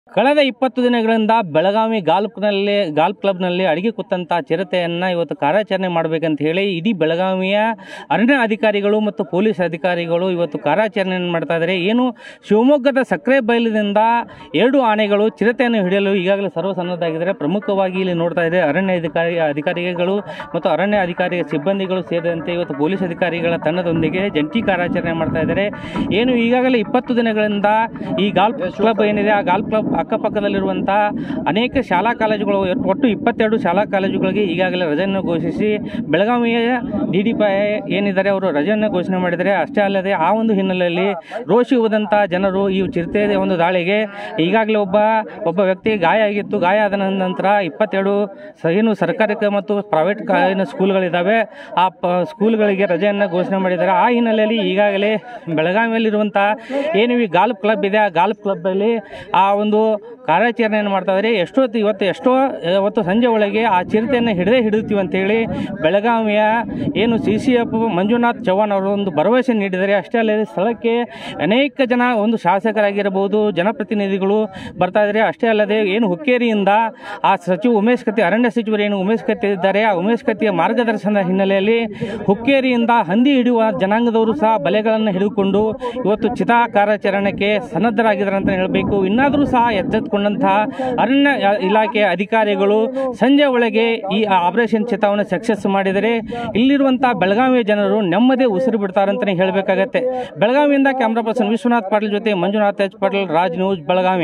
ಕಳೆದ ಇಪ್ಪತ್ತು ದಿನಗಳಿಂದ ಬೆಳಗಾವಿ ಗಾಲ್ಫ್ನಲ್ಲಿ ಗಾಲ್ಫ್ ಕ್ಲಬ್ನಲ್ಲಿ ಅಡಿಗೆ ಕೂತಂಥ ಚಿರತೆಯನ್ನು ಇವತ್ತು ಕಾರ್ಯಾಚರಣೆ ಮಾಡಬೇಕಂತ ಹೇಳಿ ಇಡೀ ಬೆಳಗಾವಿಯ ಅರಣ್ಯ ಅಧಿಕಾರಿಗಳು ಮತ್ತು ಪೊಲೀಸ್ ಅಧಿಕಾರಿಗಳು ಇವತ್ತು ಕಾರ್ಯಾಚರಣೆಯನ್ನು ಮಾಡ್ತಾ ಇದ್ದಾರೆ ಏನು ಶಿವಮೊಗ್ಗದ ಸಕ್ಕರೆ ಬಯಲಿನಿಂದ ಎರಡು ಆನೆಗಳು ಚಿರತೆಯನ್ನು ಹಿಡಿಯಲು ಈಗಾಗಲೇ ಸರ್ವಸನ್ನದ್ಧಾಗಿದ್ದಾರೆ ಪ್ರಮುಖವಾಗಿ ಇಲ್ಲಿ ನೋಡ್ತಾ ಇದೆ ಅರಣ್ಯ ಅಧಿಕಾರಿ ಅಧಿಕಾರಿಗಳು ಮತ್ತು ಅರಣ್ಯ ಅಧಿಕಾರಿ ಸಿಬ್ಬಂದಿಗಳು ಸೇರಿದಂತೆ ಇವತ್ತು ಪೊಲೀಸ್ ಅಧಿಕಾರಿಗಳ ತಂಡದೊಂದಿಗೆ ಜಂಟಿ ಕಾರ್ಯಾಚರಣೆ ಮಾಡ್ತಾ ಇದ್ದಾರೆ ಏನು ಈಗಾಗಲೇ ಇಪ್ಪತ್ತು ದಿನಗಳಿಂದ ಈ ಗಾಲ್ಫ್ ಕ್ಲಬ್ ಏನಿದೆ ಆ ಗಾಲ್ಫ್ ಕ್ಲಬ್ ಅಕ್ಕಪಕ್ಕದಲ್ಲಿರುವಂಥ ಅನೇಕ ಶಾಲಾ ಕಾಲೇಜುಗಳು ಒಟ್ಟು ಇಪ್ಪತ್ತೆರಡು ಶಾಲಾ ಕಾಲೇಜುಗಳಿಗೆ ಈಗಾಗಲೇ ರಜೆಯನ್ನು ಘೋಷಿಸಿ ಬೆಳಗಾವಿಯ ಡಿ ಡಿ ಪಿ ಏನಿದ್ದಾರೆ ಅವರು ರಜೆಯನ್ನು ಘೋಷಣೆ ಮಾಡಿದ್ದಾರೆ ಅಷ್ಟೇ ಅಲ್ಲದೆ ಆ ಒಂದು ಹಿನ್ನೆಲೆಯಲ್ಲಿ ರೋಷಿ ಹೋದಂಥ ಜನರು ಈ ಚಿರತೆ ಒಂದು ದಾಳಿಗೆ ಈಗಾಗಲೇ ಒಬ್ಬ ಒಬ್ಬ ವ್ಯಕ್ತಿಗೆ ಗಾಯ ಆಗಿತ್ತು ಗಾಯ ಆದ ನಂತರ ಇಪ್ಪತ್ತೆರಡು ಸ- ಏನು ಸರ್ಕಾರಕ್ಕೆ ಮತ್ತು ಪ್ರೈವೇಟ್ ಕಾ- ಏನು ಸ್ಕೂಲ್ಗಳಿದ್ದಾವೆ ಆ ಪ ಸ್ಕೂಲ್ಗಳಿಗೆ ರಜೆಯನ್ನು ಘೋಷಣೆ ಮಾಡಿದ್ದಾರೆ ಆ ಹಿನ್ನೆಲೆಯಲ್ಲಿ ಈಗಾಗಲೇ ಬೆಳಗಾವಿಯಲ್ಲಿರುವಂಥ ಏನು ಈ ಗಾಲ್ಫ್ ಕ್ಲಬ್ ಇದೆ ಆ ಗಾಲ್ಫ್ ಕ್ಲಬ್ಬಲ್ಲಿ ಆ ಒಂದು ಕಾರ್ಯಾಚರಣೆಯನ್ನು ಮಾಡ್ತಾ ಇದ್ದಾರೆ ಎಷ್ಟೊತ್ತು ಇವತ್ತು ಎಷ್ಟೋ ಇವತ್ತು ಸಂಜೆ ಒಳಗೆ ಆ ಚಿರತೆಯನ್ನು ಹಿಡಿದೇ ಹಿಡಿತೀವಿ ಅಂತೇಳಿ ಬೆಳಗಾವಿಯ ಏನು C C F Manjunath Chavan ಅವರು ಒಂದು ಭರವಸೆ ನೀಡಿದ್ದಾರೆ ಅಷ್ಟೇ ಅಲ್ಲದೆ ಸ್ಥಳಕ್ಕೆ ಅನೇಕ ಜನ ಒಂದು ಶಾಸಕರಾಗಿರಬಹುದು ಜನಪ್ರತಿನಿಧಿಗಳು ಬರ್ತಾ ಇದ್ದಾರೆ ಅಷ್ಟೇ ಅಲ್ಲದೆ ಏನು ಹುಕ್ಕೇರಿಯಿಂದ ಆ ಸಚಿವ ಉಮೇಶ್ ಕತ್ತಿ ಅರಣ್ಯ ಸಚಿವರು ಏನು ಉಮೇಶ್ ಕತ್ತಿ ಇದ್ದಾರೆ ಆ ಉಮೇಶ್ ಕತ್ತಿಯ ಮಾರ್ಗದರ್ಶನದ ಹಿನ್ನೆಲೆಯಲ್ಲಿ ಹುಕ್ಕೇರಿಯಿಂದ ಹಂದಿ ಹಿಡಿಯುವ ಜನಾಂಗದವರು ಸಹ ಬಲೆಗಳನ್ನು ಹಿಡಿದುಕೊಂಡು ಇವತ್ತು ಚಿತಾ ಕಾರ್ಯಾಚರಣೆಗೆ ಸನ್ನದ್ಧರಾಗಿದ್ದಾರೆ ಅಂತ ಹೇಳಬೇಕು ಇನ್ನಾದರೂ ಸಹ ಎಚ್ಚೆತ್ತುಕೊಂಡಂತಹ ಅರಣ್ಯ ಇಲಾಖೆ ಅಧಿಕಾರಿಗಳು ಸಂಜೆ ಒಳಗೆ ಈ ಆಪರೇಷನ್ ಚಿತಾವನ್ನು ಸಕ್ಸಸ್ ಮಾಡಿದರೆ ಇಲ್ಲಿರುವಂಥ ಬೆಳಗಾವಿಯ ಜನರು ನೆಮ್ಮದಿ ಉಸಿರು ಬಿಡ್ತಾರೆ ಅಂತಲೇ ಹೇಳಬೇಕಾಗತ್ತೆ ಬೆಳಗಾವಿಯಿಂದ ಕ್ಯಾಮ್ರಾ ಪರ್ಸನ್ ವಿಶ್ವನಾಥ್ ಪಾಟೀಲ್ ಜೊತೆ ಮಂಜುನಾಥ್ ಎಚ್ ಪಾಟೀಲ್ ರಾಜ್ ನ್ಯೂಸ್ ಬೆಳಗಾವಿ